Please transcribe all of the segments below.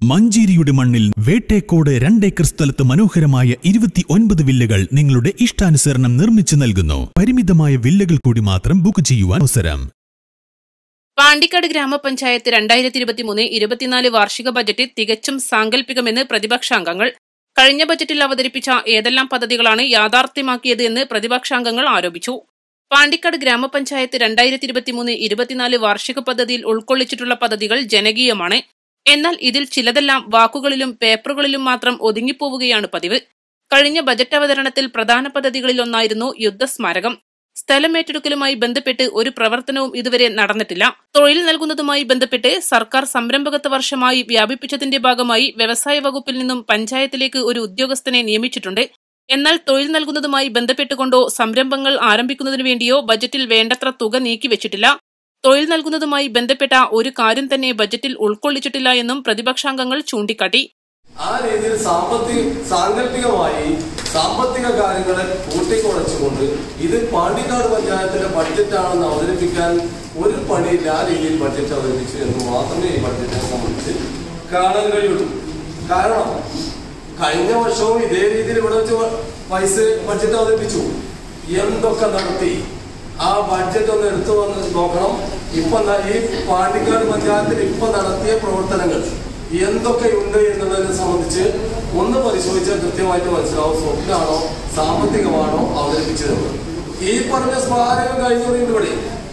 മഞ്ചേരിയുടെ മണ്ണിൽ വേട്ടേക്കോട് രണ്ടേക്കർ സ്ഥലത്ത് മനോഹരമായ ഇരുപത്തി ഒൻപത് വില്ലകൾ നിങ്ങളുടെ ഇഷ്ടാനുസരണം നിർമ്മിച്ചു നൽകുന്നു പരിമിതമായ വില്ലകൾ കൂടി മാത്രം ബുക്ക് ചെയ്യുവാൻ അവസരം പാണ്ടിക്കാട് ഗ്രാമപഞ്ചായത്ത് രണ്ടായിരത്തി ഇരുപത്തിമൂന്ന് ഇരുപത്തിനാല് വാർഷിക ബജറ്റ് തികച്ചും സാങ്കല്പികമെന്ന് പ്രതിപക്ഷാംഗങ്ങൾ കഴിഞ്ഞ ബജറ്റിൽ അവതരിപ്പിച്ച ഏതെല്ലാം പദ്ധതികളാണ് യാഥാർത്ഥ്യമാക്കിയത് എന്ന് പ്രതിപക്ഷാംഗങ്ങൾ ആരോപിച്ചു പാണ്ടിക്കാട് ഗ്രാമപഞ്ചായത്ത് രണ്ടായിരത്തി ഇരുപത്തിമൂന്ന് ഇരുപത്തിനാല് വാർഷിക പദ്ധതിയിൽ ഉൾക്കൊള്ളിച്ചിട്ടുള്ള പദ്ധതികൾ ജനകീയമാണ് എന്നാൽ ഇതിൽ ചിലതെല്ലാം വാക്കുകളിലും പേപ്പറുകളിലും മാത്രം ഒതുങ്ങിപ്പോവുകയാണ് പതിവ് കഴിഞ്ഞ ബജറ്റ് അവതരണത്തിൽ പ്രധാന പദ്ധതികളിലൊന്നായിരുന്നു യുദ്ധസ്മാരകം സ്ഥലമേറ്റെടുക്കലുമായി ബന്ധപ്പെട്ട് ഒരു പ്രവർത്തനവും ഇതുവരെ നടന്നിട്ടില്ല തൊഴിൽ നൽകുന്നതുമായി ബന്ധപ്പെട്ട് സർക്കാർ സംരംഭകത്വ വർഷമായി വ്യാപിപ്പിച്ചതിന്റെ ഭാഗമായി വ്യവസായ വകുപ്പിൽ നിന്നും പഞ്ചായത്തിലേക്ക് ഒരു ഉദ്യോഗസ്ഥനെ നിയമിച്ചിട്ടുണ്ട് എന്നാൽ തൊഴിൽ നൽകുന്നതുമായി ബന്ധപ്പെട്ടുകൊണ്ടോ സംരംഭങ്ങൾ ആരംഭിക്കുന്നതിനു വേണ്ടിയോ ബജറ്റിൽ വേണ്ടത്ര തുക നീക്കിവെച്ചിട്ടില്ല തൊഴിൽ നൽകുന്നതുമായി ബന്ധപ്പെട്ട ഒരു കാര്യം തന്നെ ബജറ്റിൽ ഉൾക്കൊള്ളിച്ചിട്ടില്ല എന്നും പ്രതിപക്ഷാംഗങ്ങൾ ചൂണ്ടിക്കാട്ടി ആ രീതിയിൽ സാമ്പത്തിക സാങ്കല്പികമായി സാമ്പത്തിക കാര്യങ്ങളെ കൂട്ടിക്കുറച്ചുകൊണ്ട് ഇത് പാണ്ടിക്കാട് പഞ്ചായത്തിന്റെ ബഡ്ജറ്റാണെന്ന് അവതരിപ്പിക്കാൻ ഒരു പണിയില്ല ആ രീതിയിൽ ബഡ്ജറ്റ് അവതരിപ്പിച്ചു എന്ന് മാത്രമേ ഈ ബഡ്ജറ്റിനെ സംബന്ധിച്ച് കാണാൻ കഴിയുള്ളൂ കാരണം കഴിഞ്ഞ വർഷവും ഇതേ രീതിയിൽ ഇവിടെ വെച്ച് പൈസ ബഡ്ജറ്റ് അവതരിപ്പിച്ചു എന്തൊക്കെ നടത്തി ആ ബഡ്ജറ്റ് ഒന്ന് എടുത്തു വന്ന് നോക്കണം ഇപ്പൊ ന- ഈ പാണ്ടിക്കാട് പഞ്ചായത്തിൽ ഇപ്പൊ നടത്തിയ പ്രവർത്തനങ്ങൾ എന്തൊക്കെയുണ്ട് എന്നുള്ളതിനെ സംബന്ധിച്ച് ഒന്ന് പരിശോധിച്ചാൽ കൃത്യമായിട്ട് മനസ്സിലാവും സ്വപ്നാണോ സാമ്പത്തികമാണോ അവതരിപ്പിച്ചതെന്ന് ഈ പറഞ്ഞ സ്മാരകം കഴിഞ്ഞുകൂടിയുണ്ട് ഇവിടെ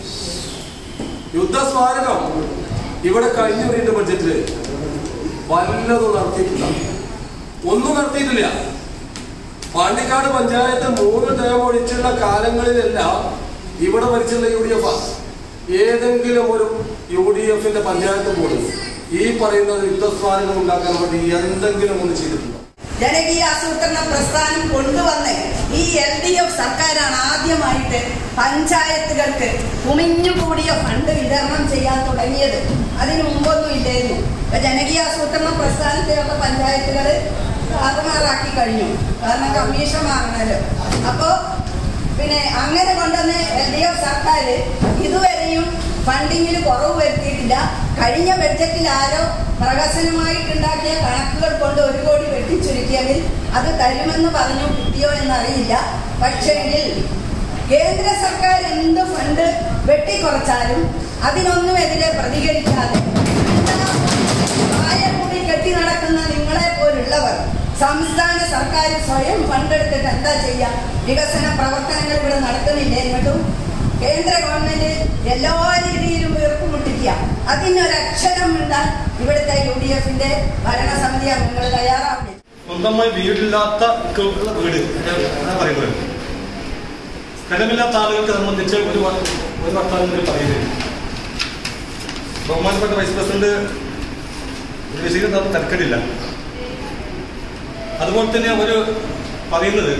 യുദ്ധസ്മാരകം ഇവിടെ കഴിഞ്ഞുകൂടിയുണ്ട് ബഡ്ജറ്റില് വല്ലതും നടത്തിയിട്ടില്ല ഒന്നും നടത്തിയിട്ടില്ല പാണ്ടിക്കാട് പഞ്ചായത്ത് മൂന്ന് ടേം ഒഴിച്ചുള്ള കാലങ്ങളിലെല്ലാം ഇവിടെ ഭരിച്ചുള്ള യു ഡി എഫ് ഏതെങ്കിലും ഒരു യു ഡി എഫിന്റെ പഞ്ചായത്ത് പോലും ഈ പറയുന്ന യുദ്ധസ്മാരകം ഉണ്ടാക്കാൻ വേണ്ടി എന്തെങ്കിലും ഒന്ന് ചെയ്തിട്ടുണ്ടോ ജനകീയ ആസൂത്രണ പ്രസ്ഥാനം കൊണ്ടുവന്ന് ഈ എൽ ഡി എഫ് സർക്കാരാണ് ആദ്യമായിട്ട് പഞ്ചായത്തുകൾക്ക് കുമിഞ്ഞുകൂടിയ ഫണ്ട് വിതരണം ചെയ്യാൻ തുടങ്ങിയത് അതിനു മുമ്പൊന്നും ഇല്ലായിരുന്നു ഇപ്പൊ ജനകീയ ആസൂത്രണ പ്രസ്ഥാനത്തെയൊക്കെ പഞ്ചായത്തുകൾ താറുമാറാക്കി കഴിഞ്ഞു കാരണം കമ്മീഷൻ വാങ്ങണല്ലോ അപ്പോ പിന്നെ അങ്ങനെ കൊണ്ടുവന്ന് എൽ ഡി എഫ് സർക്കാർ ഇതുവരെയും ഫണ്ടിങ്ങിൽ കുറവ് വരുത്തിയിട്ടില്ല കഴിഞ്ഞ ബഡ്ജറ്റിൽ ആരോ പ്രഹസനമായിട്ടുണ്ടാക്കിയ കണക്കുകൾ കൊണ്ട് ഒരു കോടി വെട്ടിച്ചുരുക്കിയതിൽ അത് തരുമെന്ന് പറഞ്ഞു കിട്ടിയോ എന്നറിയില്ല പക്ഷേങ്കിൽ കേന്ദ്ര സർക്കാർ എന്ത് ഫണ്ട് വെട്ടിക്കുറച്ചാലും അതിനൊന്നുമെതിരെ പ്രതികരിക്കാതെ വായ കൂടി കെട്ടി നടക്കുന്ന നിങ്ങളെ പോലുള്ളവർ സംസ്ഥാന സർക്കാർ സ്വയം ഫണ്ടെടുത്തിട്ട് എന്താ ചെയ്യാ വികസന പ്രവർത്തനങ്ങൾ ഇവിടെ നടത്തുന്നില്ല എന്നിട്ടും കേന്ദ്ര ഗവൺമെന്റ് എല്ലാ രീതിയിലും വീർപ്പുമുട്ടിക്കുക അതിനൊരക്ഷരം മിണ്ടാൻ ഇവിടുത്തെ യു ഡി എഫിന്റെ ഭരണസമിതി അംഗങ്ങൾ തയ്യാറാവില്ല സ്വന്തമായി വീടില്ലാത്ത ഉള്ള വീട് ഞാൻ പറയുന്നത് സ്ഥലമില്ലാത്ത ആളുകൾക്ക് സംബന്ധിച്ച് ഒരു വ- ഒരു വർത്താനം കൂടി പറയുന്നത് ബഹുമാനപ്പെട്ട വൈസ് പ്രസിഡന്റ് ഒരു വിഷയം തമ്മിൽ തർക്കടില്ല അതുപോലെ തന്നെ അവർ പറയുന്നത്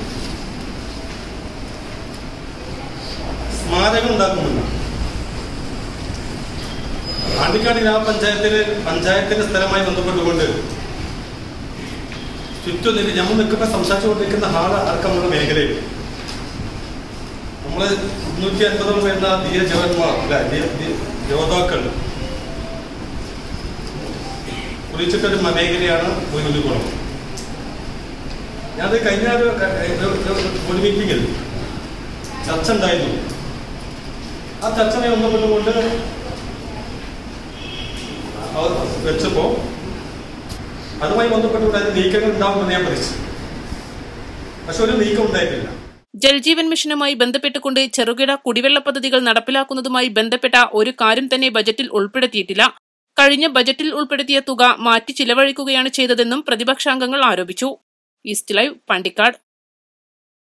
സ്മാരകം ഉണ്ടാക്കുന്നില്ല ആണ്ടിക്കാട് ഗ്രാമപഞ്ചായത്തിന് പഞ്ചായത്തിന്റെ സ്ഥലമായി ബന്ധപ്പെട്ടുകൊണ്ട് ചുറ്റും നിന്ന് നമ്മൾ നിൽക്കുമ്പോൾ സംസാരിച്ചുകൊണ്ടിരിക്കുന്ന ഹാള് അടക്കമുള്ള മേഖലയിൽ നമ്മള് മുന്നൂറ്റി അൻപതോളം വരുന്ന ധീര ജവാന്മാർ അല്ല ധീ- ധീ- യോദ്ധാക്കൾ കുറിച്ചിട്ടൊരു മ- മേഖലയാണ് കുളം ഞാനത് കഴിഞ്ഞ ഒരു ക- ഒരു- ഒരു- ഒരു മീറ്റിംഗിൽ ചർച്ച ഉണ്ടായിരുന്നു ആ ചർച്ചയെ ബന്ധപ്പെട്ടുകൊണ്ട് അവർ വെച്ചപ്പോ അതുമായി ബന്ധപ്പെട്ടുകൊണ്ട് അതിന് നീക്കങ്ങൾ ഉണ്ടാവുമെന്ന് ഞാൻ പ്രതീക്ഷിച്ചു പക്ഷെ ഒരു നീക്കം ഉണ്ടായിട്ടില്ല ജൽജീവൻ മിഷനുമായി ബന്ധപ്പെട്ടുകൊണ്ട് ചെറുകിട കുടിവെള്ള പദ്ധതികൾ നടപ്പിലാക്കുന്നതുമായി ബന്ധപ്പെട്ട ഒരു കാര്യം തന്നെ ബജറ്റിൽ ഉൾപ്പെടുത്തിയിട്ടില്ല കഴിഞ്ഞ ബജറ്റിൽ ഉൾപ്പെടുത്തിയ തുക മാറ്റി ചിലവഴിക്കുകയാണ് ചെയ്തതെന്നും പ്രതിപക്ഷാംഗങ്ങൾ ആരോപിച്ചു ഈസ്റ്റ് ലൈവ് പാണ്ടിക്കാട്